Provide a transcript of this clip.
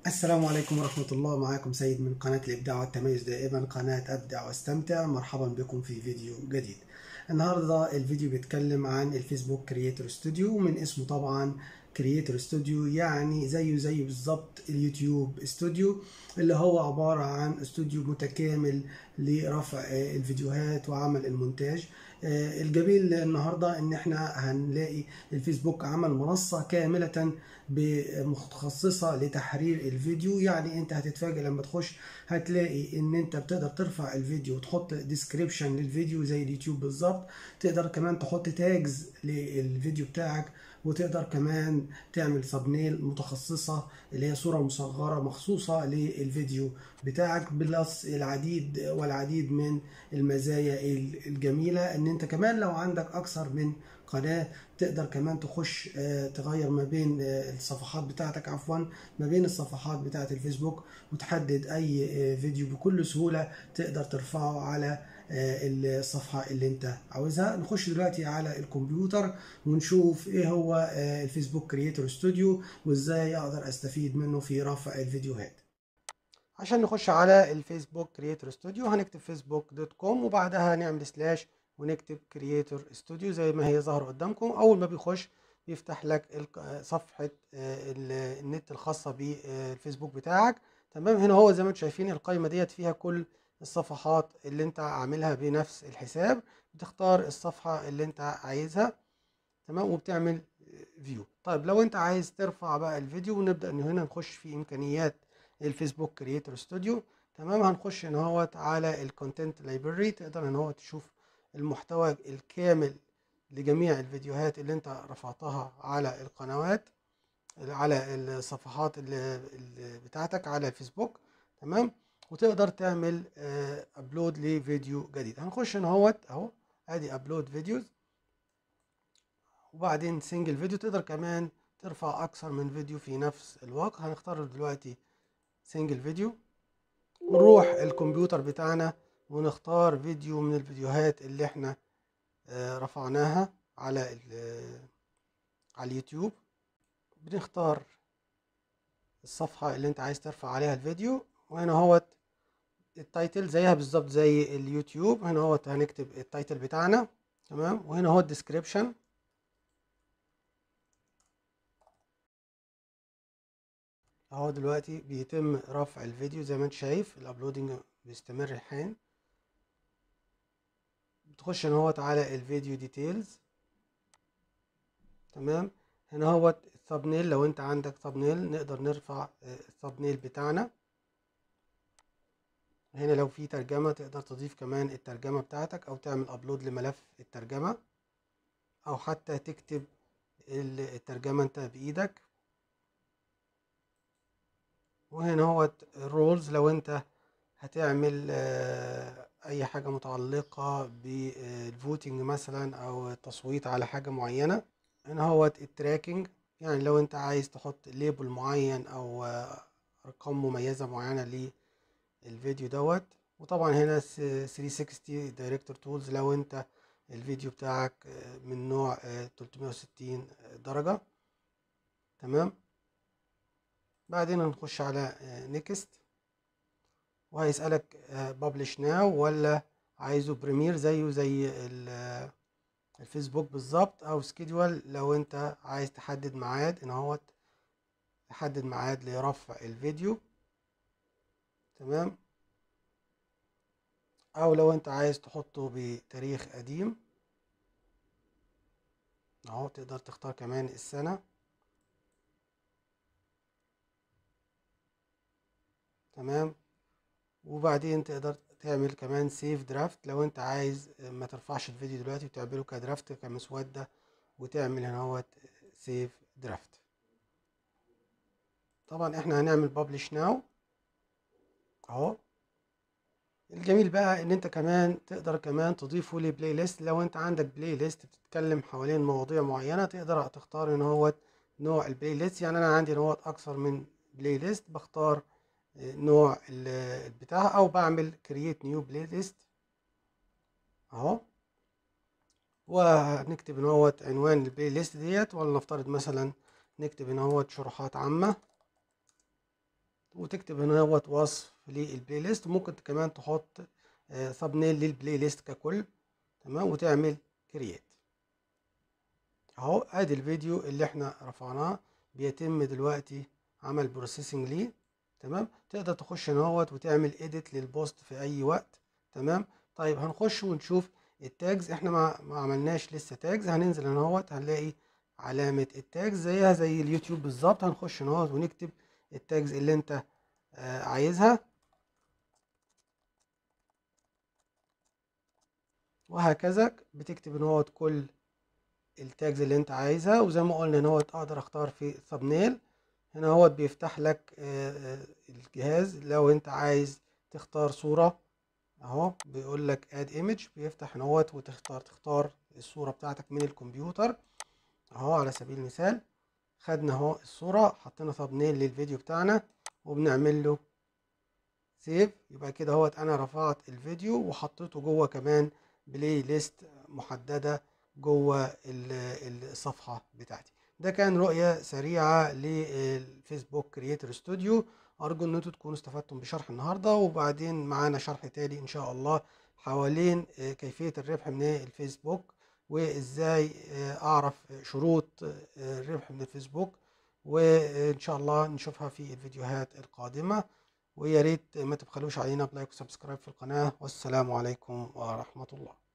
السلام عليكم ورحمة الله معاكم سيد من قناة الإبداع والتميز دائما قناة أبدع واستمتع مرحبا بكم في فيديو جديد النهاردة الفيديو بيتكلم عن الفيسبوك كرييتور ستوديو من اسمه طبعا كرييتور ستوديو يعني زيه زي بالظبط اليوتيوب استوديو اللي هو عبارة عن استوديو متكامل لرفع الفيديوهات وعمل المونتاج الجميل النهارده ان احنا هنلاقي الفيسبوك عمل منصه كامله متخصصه لتحرير الفيديو يعني انت هتتفاجئ لما تخش هتلاقي ان انت بتقدر ترفع الفيديو وتحط ديسكريبشن للفيديو زي اليوتيوب بالظبط تقدر كمان تحط تاجز للفيديو بتاعك وتقدر كمان تعمل ثبنيل متخصصة اللي هي صورة مصغرة مخصوصة للفيديو بتاعك بلس العديد والعديد من المزايا الجميلة ان انت كمان لو عندك اكثر من قناة تقدر كمان تخش تغير ما بين الصفحات بتاعتك عفوا ما بين الصفحات بتاعت الفيسبوك وتحدد اي فيديو بكل سهولة تقدر ترفعه على الصفحة اللي انت عاوزها نخش دلوقتي على الكمبيوتر ونشوف ايه هو الفيسبوك كرييتور ستوديو وازاي اقدر استفيد منه في رفع الفيديوهات عشان نخش على الفيسبوك كرييتور ستوديو هنكتب فيسبوك دوت كوم وبعدها هنعمل سلاش ونكتب كرييتور ستوديو زي ما هي ظاهرة قدامكم اول ما بيخش بيفتح لك صفحة النت الخاصة بالفيسبوك بتاعك تمام هنا هو زي ما انتم شايفين القائمة ديت فيها كل الصفحات اللي انت عاملها بنفس الحساب بتختار الصفحة اللي انت عايزها تمام وبتعمل فيو طيب لو انت عايز ترفع بقى الفيديو ونبدأ ان هنا نخش في امكانيات الفيسبوك كرييتور ستوديو تمام هنخش ان هو على الكونتنت لايبرري تقدر ان هو تشوف المحتوى الكامل لجميع الفيديوهات اللي انت رفعتها على القنوات على الصفحات اللي بتاعتك على الفيسبوك تمام وتقدر تعمل ابلود لفيديو جديد هنخش هنا اهوت اهو ادي ابلود فيديوز وبعدين سنجل فيديو تقدر كمان ترفع اكثر من فيديو في نفس الوقت هنختار دلوقتي سنجل فيديو ونروح الكمبيوتر بتاعنا ونختار فيديو من الفيديوهات اللي احنا رفعناها على على اليوتيوب بنختار الصفحة اللي انت عايز ترفع عليها الفيديو وهنا اهوت التايتل زيها بالظبط زي اليوتيوب هنا اهوت هنكتب التايتل بتاعنا تمام وهنا اهو الديسكريبشن اهو دلوقتي بيتم رفع الفيديو زي ما انت شايف الابلودنج بيستمر الحين بتخش هنا اهوت على الفيديو ديتيلز تمام هنا اهوت الثابنيل لو انت عندك ثابنيل نقدر نرفع الثابنيل بتاعنا هنا لو في ترجمة تقدر تضيف كمان الترجمة بتاعتك أو تعمل أبلود لملف الترجمة أو حتى تكتب الترجمة أنت بإيدك وهنا هو الرولز لو أنت هتعمل أي حاجة متعلقة بالفوتنج مثلا أو التصويت على حاجة معينة هنا هو التراكنج يعني لو أنت عايز تحط ليبل معين أو أرقام مميزة معينة ليه الفيديو دوت وطبعا هنا 360 دايركتور تولز لو انت الفيديو بتاعك من نوع 360 درجة تمام بعدين هنخش على نيكست وهيسألك بابلش ناو ولا عايزه بريمير زيه زي الفيسبوك بالظبط او سكيدول لو انت عايز تحدد ميعاد ان هو تحدد ميعاد لرفع الفيديو تمام او لو انت عايز تحطه بتاريخ قديم اهو تقدر تختار كمان السنة تمام وبعدين تقدر تعمل كمان سيف درافت لو انت عايز ما ترفعش الفيديو دلوقتي وتعمله كدرافت كمسودة وتعمل هنا هو سيف درافت طبعا احنا هنعمل بابلش ناو اهو الجميل بقى ان انت كمان تقدر كمان تضيفه لبلاي ليست لو انت عندك بلاي ليست بتتكلم حوالين مواضيع معينه تقدر تختار ان هو نوع البلاي ليست يعني انا عندي نوع اكثر من بلاي ليست بختار نوع البتاع او بعمل كرييت نيو بلاي ليست اهو وهنكتب ان هو عنوان البلاي ليست ديت ولنفترض مثلا نكتب ان هو شروحات عامه وتكتب هنا هوت وصف للبلاي ليست وممكن كمان تحط ثابنيل للبلاي ليست ككل تمام وتعمل كرييت اهو ادي الفيديو اللي احنا رفعناه بيتم دلوقتي عمل بروسيسنج ليه تمام تقدر تخش هنا اهوت وتعمل اديت للبوست في اي وقت تمام طيب هنخش ونشوف التاجز احنا ما, ما عملناش لسه تاجز هننزل هنا اهوت هنلاقي علامة التاجز زيها زي اليوتيوب بالظبط هنخش هنا اهوت ونكتب التاجز اللي انت آه عايزها وهكذا بتكتب ان هو كل التاجز اللي انت عايزها وزي ما قلنا ان هو اقدر اختار في ثابنيل هنا هو بيفتح لك الجهاز لو انت عايز تختار صورة اهو بيقول لك اد ايمج بيفتح هنا هو وتختار تختار الصورة بتاعتك من الكمبيوتر اهو على سبيل المثال خدنا اهو الصورة حطينا ثابنيل للفيديو بتاعنا وبنعمل له سيف يبقى كده اهوت انا رفعت الفيديو وحطيته جوه كمان بلاي ليست محددة جوه الصفحة بتاعتي ده كان رؤية سريعة للفيسبوك كرييتور ستوديو أرجو إن انتوا تكونوا استفدتم بشرح النهاردة وبعدين معانا شرح تاني إن شاء الله حوالين كيفية الربح من الفيسبوك وإزاي أعرف شروط الربح من الفيسبوك وإن شاء الله نشوفها في الفيديوهات القادمة ويا ريت ما تبخلوش علينا بلايك وسبسكرايب في القناة والسلام عليكم ورحمة الله